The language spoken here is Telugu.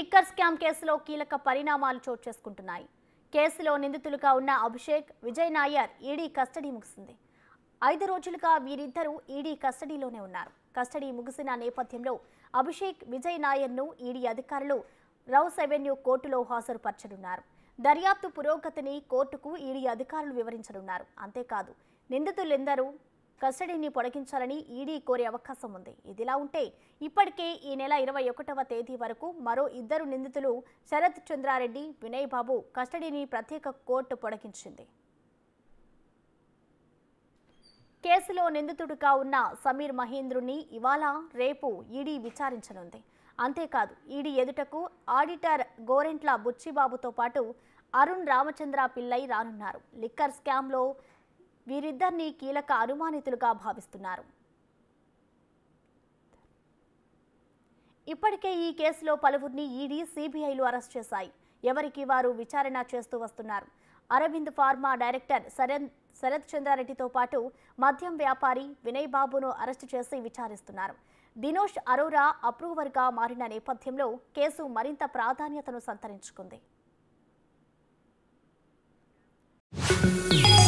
లిక్కర్ స్కామ్ కేసులో కీలక పరిణామాలు చోటు చేసుకుంటున్నాయి కేసులో నిందితులుగా ఉన్న అభిషేక్ విజయ్ నాయర్ ఈడీ కస్టడీ ముగిసింది ఐదు రోజులుగా వీరిద్దరూ ఈడీ కస్టడీలోనే ఉన్నారు కస్టడీ ముగిసిన నేపథ్యంలో అభిషేక్ విజయ్ నాయర్ను ఈడీ అధికారులు రౌస్ అవెన్యూ కోర్టులో హాజరుపరచనున్నారు దర్యాప్తు పురోగతిని కోర్టుకు ఈడీ అధికారులు వివరించనున్నారు అంతేకాదు నిందితులెందరూ కస్టడీని పొడిగించాలని ఈడీ కోరే అవకాశం ఉంది ఇదిలా ఉంటే ఇప్పటికే ఈ నెల ఇరవై ఒకటవ తేదీ వరకు మరో ఇద్దరు నిందితులు శరత్ చంద్రారెడ్డి వినయ్ బాబు కస్టడీని ప్రత్యేక కోర్టు పొడిగించింది కేసులో నిందితుడిగా ఉన్న సమీర్ మహేంద్రుని ఇవాళ రేపు ఈడీ విచారించనుంది అంతేకాదు ఈడీ ఎదుటకు ఆడిటర్ గోరెంట్ల బుచ్చిబాబుతో పాటు అరుణ్ రామచంద్ర పిల్లై రానున్నారు లిక్కర్ స్కామ్లో వీరిద్దరిని కీలక అనుమానితులుగా భావిస్తున్నారు ఇప్పటికే ఈ కేసులో పలువురిని ఈడీ సిబిఐలు అరెస్ట్ చేశాయి ఎవరికి వారు విచారణ చేస్తూ వస్తున్నారు అరవింద్ ఫార్మా డైరెక్టర్ శరత్ శరత్ చంద్రారెడ్డితో పాటు మద్యం వ్యాపారి వినయ్ బాబును అరెస్టు చేసి విచారిస్తున్నారు దినోష్ అరోరా అప్రూవర్గా మారిన నేపథ్యంలో కేసు మరింత ప్రాధాన్యతను సంతరించుకుంది